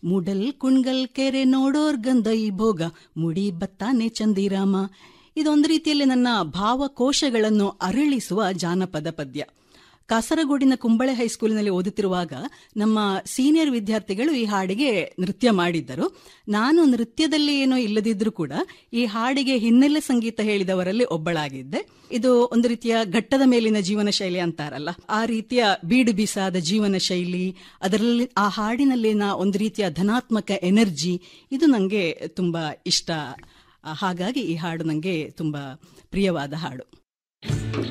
ಮುಡಲ್ ಕುಣ್ಗಲ್ ಕೆರೆ ನೋಡೋರ್ ಗಂಧೈ ಭೋಗ ಮುಡಿ ಬತ್ತಾನೆ ಚಂದಿರಾಮ ಇದೊಂದು ರೀತಿಯಲ್ಲಿ ನನ್ನ ಭಾವಕೋಶಗಳನ್ನು ಅರಳಿಸುವ ಜಾನಪದ ಪದ್ಯ ಕಾಸರಗೋಡಿನ ಕುಂಬಳೆ ಹೈಸ್ಕೂಲಿನಲ್ಲಿ ಓದುತ್ತಿರುವಾಗ ನಮ್ಮ ಸೀನಿಯರ್ ವಿದ್ಯಾರ್ಥಿಗಳು ಈ ಹಾಡಿಗೆ ನೃತ್ಯ ಮಾಡಿದ್ದರು ನಾನು ನೃತ್ಯದಲ್ಲಿ ಏನೋ ಇಲ್ಲದಿದ್ರೂ ಕೂಡ ಈ ಹಾಡಿಗೆ ಹಿನ್ನೆಲೆ ಸಂಗೀತ ಹೇಳಿದವರಲ್ಲಿ ಒಬ್ಬಳಾಗಿದ್ದೆ ಇದು ಒಂದು ರೀತಿಯ ಘಟ್ಟದ ಮೇಲಿನ ಜೀವನ ಶೈಲಿ ಅಂತಾರಲ್ಲ ಆ ರೀತಿಯ ಬೀಡು ಬೀಸಾದ ಜೀವನ ಶೈಲಿ ಅದರಲ್ಲಿ ಆ ಹಾಡಿನಲ್ಲಿನ ಒಂದು ರೀತಿಯ ಧನಾತ್ಮಕ ಎನರ್ಜಿ ಇದು ನನಗೆ ತುಂಬಾ ಇಷ್ಟ ಹಾಗಾಗಿ ಈ ಹಾಡು ನನಗೆ ತುಂಬಾ ಪ್ರಿಯವಾದ ಹಾಡು